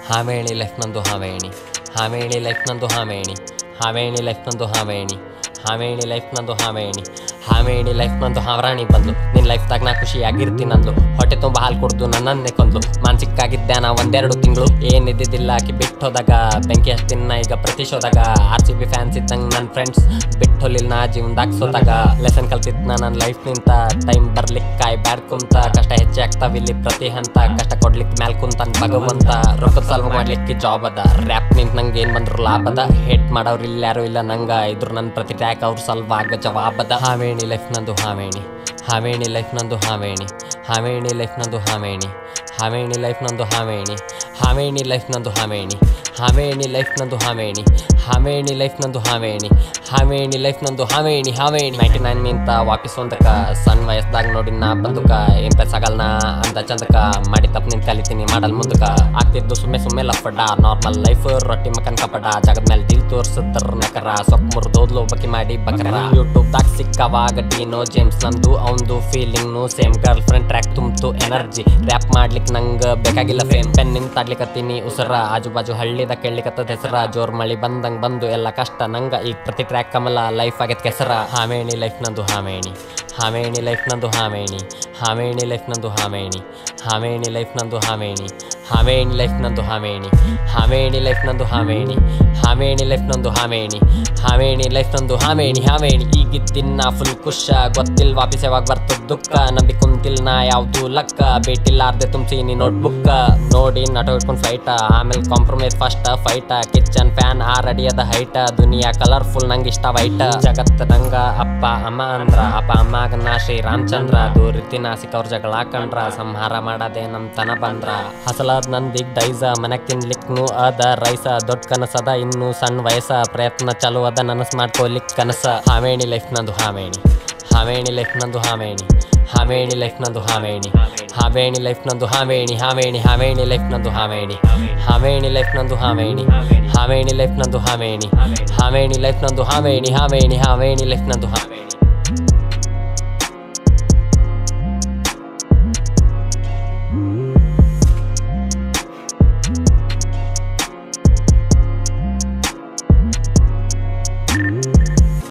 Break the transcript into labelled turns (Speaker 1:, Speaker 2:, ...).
Speaker 1: ಹಾವೇಣಿ life ನಂದು ಹಾವೇಣಿ ಹಾವೇಣಿ life ನಂದು ಹಾವೇಣಿ ಹಾವೇಣಿ life ನಂದು ಹಾವೇಣಿ ಹಾವೇಣಿ ಲೈಫ್ ನಂದು ಹಾವೇಣಿ ಹಾವೇಣಿ ಲೈಫ್ ನಂದು ಹಾವರಾಣಿ ಬಂದು ನಿನ್ನ ಲೈಫ್ದಾಗ ನಾ ಖುಷಿಯಾಗಿರ್ತೀನಿ ನಂದು ಹೊಟ್ಟೆ ತುಂಬ ಹಾಲು ಕುಡ್ದು ನನ್ನನ್ನೇ ಕೊಂದ್ಲು ಮಾನಸಿಕ್ಕಾಗಿದ್ದೆ ನಾ ಒಂದೆರಡು ತಿಂಗಳು ಏನಿದ್ದಿದ್ದಿಲ್ಲ ಆಕಿ ಬಿಟ್ಟು ಹೋದಾಗ ಬೆಂಕಿ ಹಚ್ತಿನ ಈಗ ಪ್ರತಿಶೋದಾಗ ಆರ್ ಸಿ ಬಿ ಫ್ಯಾನ್ಸ್ ಇದ್ದಂಗೆ ನನ್ನ ಫ್ರೆಂಡ್ಸ್ ಬಿಟ್ಟು ಹೊಲಿಲ್ ನಾ ಜೀವನದಾಗ ಸೋತಾಗ ಲೆಸನ್ ಕಲ್ತಿದ್ ನಾ ನನ್ನ ಲೈಫ್ ನಿಂತ ಟೈಮ್ ಬರ್ಲಿಕ್ಕೆ ಕಾಯ್ ಬ್ಯಾಡ್ ಕುಂತ ಕಷ್ಟ ಹೆಚ್ಚೆ ಆಗ್ತಾವ ಇಲ್ಲಿ ಪ್ರತಿ ಹಂತ ಕಷ್ಟ ಕೊಡ್ಲಿಕ್ಕೆ ಮ್ಯಾಲ್ ಕುಂತಾನ ಭಗವಂತ ರೊಕ್ಕದ ಸಾಲ್ವ್ ಮಾಡ್ಲಿಕ್ಕೆ ಜಾಬ್ ಅದ ರ್ಯಾಪ್ ನಿಂತ ನಂಗೆ ಏನ್ ಬಂದ್ರು ಲಾಭ ಅದ ಹೇಟ್ ಮಾಡೋರು ಇಲ್ಲ ಯಾರು ಇಲ್ಲ ನಂಗ ಇದ್ರು ನನ್ನ ಪ್ರತಿ ಟ್ರ್ಯಾಕ್ ಅವ್ರು ಸಲ್ವ್ ಆಗೋ ಜವಾಬ್ ಅದ ಹಾವೇಣಿ ಲೈಫ್ ನಂದು ಹಾವೇಣಿ ಹಾವೇಣಿ ಲೈಫ್ ನಂದು ಹಾವೇಣಿ ಹಾವೇಣಿ ಲೈಫ್ ನಂದು ಹಾವೇಣಿ ಹಾವೇಣಿ ಲೈಫ್ ನಂದು ಹಾವೇಣಿ ಹಾವೇಣಿ ಲೈಫ್ ನಂದು ಹಾವೇಣಿ ಹಾವೇಣಿ ಲೈಫ್ ನಂದು ಹಾವೇಣಿ ಹಾವೇಣಿ ಲೈಫ್ ನಂದು ಹಾವೇಣಿ ಹಾವೇಣಿ ಲೈಫ್ ನಂದು ಹಾವೇಣಿ ಹಾವೇಣಿ ನೈಂಟಿ ನೈನ್ ನಿಂತ ವಾಪಸ್ ಒಂದಕ್ಕ ಸಣ್ಣ ವಯಸ್ಸದಾಗ ನೋಡಿ ನಾ ಬಂದುಕ ಇಂಪ್ರೆಸ್ ಆಗಲ್ನ ಅಂತ ಚಂದಕ ಮಾಡಿ ತಪ್ಪು ನಿಂತ ಕಲಿತೀನಿ ಮಾಡಲ್ ಮುಂದಕ ಆಗ್ತಿದ್ದು ಸುಮ್ಮನೆ ಸುಮ್ಮನೆ ಲಫಡ ನಾರ್ಮಲ್ ಲೈಫ್ ರೊಟ್ಟಿ ಮಕನ್ ಕಪಡ ಜಾಗದ ಮೇಲೆ ದಿಲ್ ತೋರ್ಸಿದ್ರ ನಕರ ಸೊಕ್ ಮುರಿದೋದ್ಲು ಬಕಿ ಮಾಡಿ ಬಕರ ಯೂಟ್ಯೂಬ್ದಾಗ ಸಿಕ್ಕವಾಗ ಡಿನೋ ಜೇಮ್ಸ್ ನಂದು ಅವಂದು ಫೀಲಿಂಗ್ನು ಸೇಮ್ ಗರ್ಲ್ ಫ್ರೆಂಡ್ ಟ್ರ್ಯಾಕ್ ತುಂಬ್ತು ಎನರ್ಜಿ ರ್ಯಾಪ್ ಮಾಡ್ಲಿಕ್ಕೆ ನಂಗೆ ಬೇಕಾಗಿಲ್ಲ ಫೇಮ್ ಪೆನ್ ನಿಂತ ಆಡ್ಲಿಕತ್ತೀನಿ ಉಸರ ಆಜು ಬಾಜು ಹಳ್ಳಿದ ಕೇಳ್ಲಿಕತ್ತದ ಹೆಸರ ಜೋರ್ ಮಳಿ ಬಂದಂಗ್ ಬಂದು ಎಲ್ಲ ಕಷ್ಟ ನಂಗ ಈಗ ಪ್ರತಿ ಟ್ರ್ಯಾಕ್ ಕಮಲ ಲೈಫ್ ಆಗೈತ್ ಕೆಸರ ಹಾವೇಣಿ ಲೈಫ್ ನಂದು ಹಾವೇಣಿ ಹಾವೇಣಿ ಲೈಫ್ ನಂದು ಹಾವೇಣಿ ಹಾವೇಣಿ ಲೈಫ್ ನಂದು ಹಾವೇಣಿ ಹಾವೇಣಿ ಲೈಫ್ ನಂದು ಹಾವೇಣಿ ಹಾವೇಣಿ ಲೈಫ್ ನಂದು ಹಾವೇಣಿ ಹಾವೇಣಿ ಲೈಫ್ ನಂದು ಹಾವೇಣಿ ಹಾವೇಣಿ ಲೈಫ್ ನಂದು ಹಾವೇಣಿ ಹಾವೇಣಿ ಲೈಫ್ ನಂದು ಹಾವೇಣಿ ಹಾವೇಣಿ ಈಗಿದ್ದಿನ್ನ ಫುಲ್ ಖುಷ ಗೊತ್ತಿಲ್ ವಾಪಸ್ ಯಾವಾಗ ಬರ್ತದ ದುಃಖ ನಂಬಿ ಕುಂತಿಲ್ ನಾ ಯಾವ್ದು ಲಕ್ಕ ಬೇಟಿಲ್ಲಾರ್ದೆ ತುಂಬ್ಸೀನಿ ನೋಟ್ಬುಕ್ ನೋಡಿ ನಟೋ ಇಟ್ಕೊಂಡು ಫೈಟ ಆಮೇಲೆ compromise first fight kitchen fan ಆರ್ ಅಡಿಯದ ಹೈಟ ದುನಿಯಾ ಕಲರ್ಫುಲ್ ನಂಗೆ ಇಷ್ಟ ವೈಟ ಜಗತ್ ನಂಗ ಅಪ್ಪ ಅಮ್ಮ ಅಂದ್ರ ಅಪ್ಪ ಅಮ್ಮಗ ನಾ ಶ್ರೀರಾಮಚಂದ್ರ ದೂರಿತಿ ನಾಸಿಕ್ ಅವ್ರ ಜಗಳ ಹಾಕಂಡ್ರ ಸಂಹಾರ ಮಾಡದೆ ನಮ್ ತನ ಬಂದ್ರ ಹಸಲಾದ್ ನಂದಿಗ್ ಡೈಸ ಮನ್ಯಾಗ ತಿನ್ಲಿಕ್ನು ಅದ ರೈಸ ದೊಡ್ಡ ಕನಸದ ಇನ್ನು ಸಣ್ಣ ವಯಸ್ಸ ಪ್ರಯತ್ನ ಚಲೋ ಅದ ನನಸ್ ಮಾಡ್ಕೊಲಿಕ್ ಕನಸ ಹಾವೇಣಿ ಲೈಫ್ ನಂದು ಹಾವೇಣಿ ಹಾವೇಣಿ ಲೈಫ್ ನಂದು ಹಾವೇಣಿ ಹಾವೇಣಿ ಲೈಫ್ ನಂದು ಹಾವೇಣಿ ಹಾವೇಣಿ ಲೈಫ್ ನಂದು ಹಾವೇಣಿ ಹಾವೇಣಿ ಹಾವೇಣಿ ಲೈಫ್ ನಂದು ಹಾವೇಣಿ ಹಾವೇಣಿ ಲೈಫ್ ನಂದು ಹಾವೇಣಿ ಹಾವೇಣಿ ಲೈಫ್ ನಂದು ಹಾವೇಣಿ ಹಾವೇಣಿ ಲೈಫ್ ನಂದು ಹಾವೇಣಿ ಹಾವೇಣಿ ಹಾವೇಣಿ ಲೈಫ್ ನಂದು ಹಾವೇಣಿ